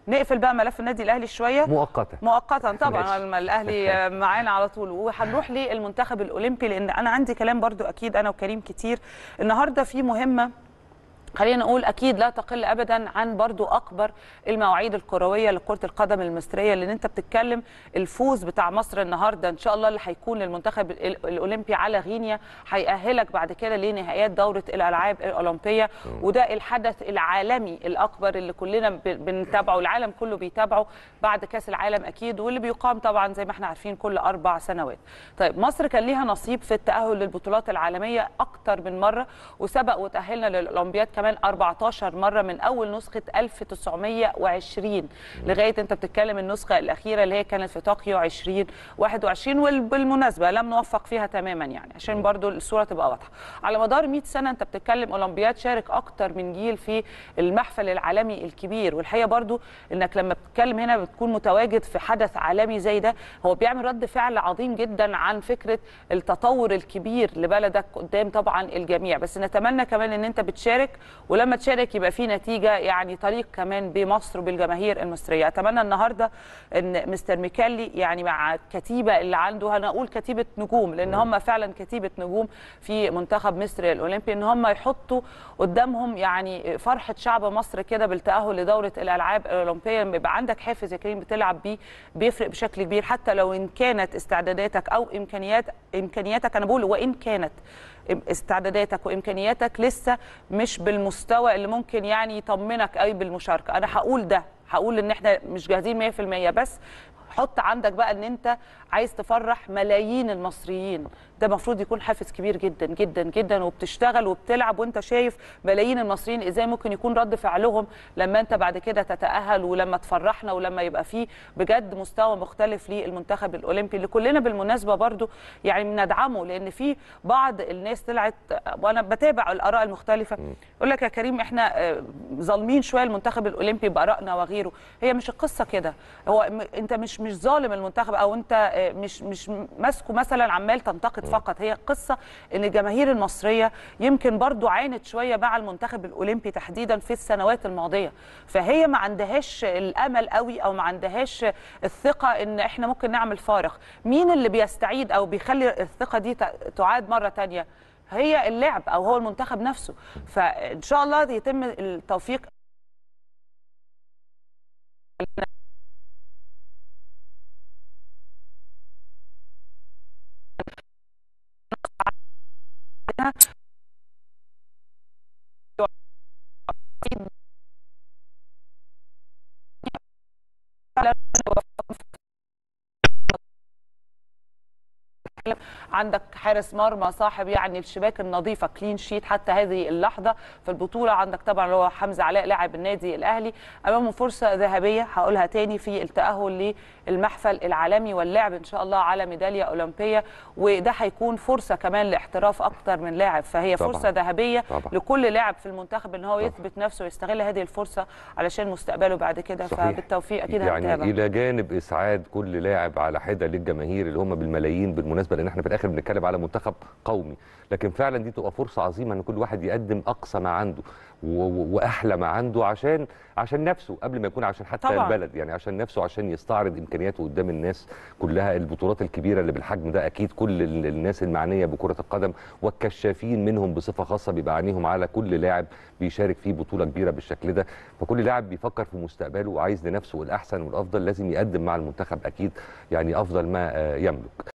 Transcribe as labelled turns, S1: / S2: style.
S1: نقفل بقى ملف النادي الاهلي شويه
S2: مؤقتا
S1: مؤقتا طبعا
S2: ماشي.
S1: لما الاهلي معانا على طول وهنروح للمنتخب الاولمبي لان انا عندي كلام برضو اكيد انا وكريم كتير النهارده في مهمه خلينا نقول اكيد لا تقل ابدا عن برضو اكبر المواعيد الكرويه لكره القدم المصريه لان انت بتتكلم الفوز بتاع مصر النهارده ان شاء الله اللي هيكون للمنتخب ال- الاولمبي على غينيا هيأهلك بعد كده لنهائيات دوره الالعاب الاولمبيه وده الحدث العالمي الاكبر اللي كلنا ب- بنتابعه العالم كله بيتابعه بعد كاس العالم اكيد واللي بيقام طبعا زي ما احنا عارفين كل اربع سنوات طيب مصر كان ليها نصيب في التاهل للبطولات العالميه اكتر من مره وسبق وتاهلنا للاولمبياد كمان 14 مره من اول نسخه 1920 لغايه انت بتتكلم النسخه الاخيره اللي هي كانت في طوكيو 2021 وبالمناسبه لم نوفق فيها تماما يعني عشان برضو الصوره تبقى واضحه على مدار 100 سنه انت بتتكلم اولمبياد شارك اكتر من جيل في المحفل العالمي الكبير والحقيقه برضو انك لما بتتكلم هنا بتكون متواجد في حدث عالمي زي ده هو بيعمل رد فعل عظيم جدا عن فكره التطور الكبير لبلدك قدام طبعا الجميع بس نتمنى كمان ان انت بتشارك ولما تشارك يبقى في نتيجه يعني طريق كمان بمصر وبالجماهير المصريه اتمنى النهارده ان مستر ميكالي يعني مع الكتيبه اللي عنده انا اقول كتيبه نجوم لان هم فعلا كتيبه نجوم في منتخب مصر الاولمبي ان هم يحطوا قدامهم يعني فرحه شعب مصر كده بالتاهل لدوره الالعاب الاولمبيه لما يبقى عندك حافز يا كريم بتلعب بيه بيفرق بشكل كبير حتى لو ان كانت استعداداتك او امكانيات امكانياتك انا بقول وان كانت استعداداتك وامكانياتك لسه مش بالمستوى اللي ممكن يعني يطمنك قوي بالمشاركه انا هقول ده هقول ان احنا مش جاهزين 100% بس حط عندك بقى ان انت عايز تفرح ملايين المصريين ده المفروض يكون حافز كبير جدا جدا جدا وبتشتغل وبتلعب وانت شايف ملايين المصريين ازاي ممكن يكون رد فعلهم لما انت بعد كده تتاهل ولما تفرحنا ولما يبقى فيه بجد مستوى مختلف للمنتخب الاولمبي اللي كلنا بالمناسبه برضو يعني بندعمه لان في بعض الناس طلعت وانا بتابع الاراء المختلفه يقول لك يا كريم احنا آه، ظالمين شويه المنتخب الاولمبي بارائنا وغيره هي مش القصه كده هو م- انت مش مش ظالم المنتخب او انت آه، مش مش ماسكه مثلا عمال تنتقد فقط هي قصه ان الجماهير المصريه يمكن برضو عانت شويه مع المنتخب الاولمبي تحديدا في السنوات الماضيه فهي ما عندهاش الامل قوي او ما عندهاش الثقه ان احنا ممكن نعمل فارق مين اللي بيستعيد او بيخلي الثقه دي ت- تعاد مره تانية هي اللعب او هو المنتخب نفسه فان شاء الله يتم التوفيق عندك حارس مرمى صاحب يعني الشباك النظيفه كلين شيت حتى هذه اللحظه في البطوله عندك طبعا اللي هو حمزه علاء لاعب النادي الاهلي امامه فرصه ذهبيه هقولها تاني في التاهل للمحفل العالمي واللعب ان شاء الله على ميداليه اولمبيه وده هيكون فرصه كمان لاحتراف اكتر من لاعب فهي
S2: طبعاً.
S1: فرصه ذهبيه
S2: طبعاً.
S1: لكل لاعب في المنتخب ان هو يثبت نفسه ويستغل هذه الفرصه علشان مستقبله بعد كده
S2: صحيح.
S1: فبالتوفيق اكيد
S2: يعني
S1: هنتابع
S2: الى جانب اسعاد كل لاعب على حده للجماهير اللي هم بالملايين بالمناسبه لان احنا في الاخر بنتكلم على منتخب قومي لكن فعلا دي تبقى فرصه عظيمه ان كل واحد يقدم اقصى ما عنده و- و- واحلى ما عنده عشان عشان نفسه قبل ما يكون عشان حتى
S1: طبعاً.
S2: البلد يعني عشان نفسه عشان يستعرض امكانياته قدام الناس كلها البطولات الكبيره اللي بالحجم ده اكيد كل ال- الناس المعنيه بكره القدم والكشافين منهم بصفه خاصه بيبقى عينيهم على كل لاعب بيشارك في بطوله كبيره بالشكل ده فكل لاعب بيفكر في مستقبله وعايز لنفسه الاحسن والافضل لازم يقدم مع المنتخب اكيد يعني افضل ما آه، يملك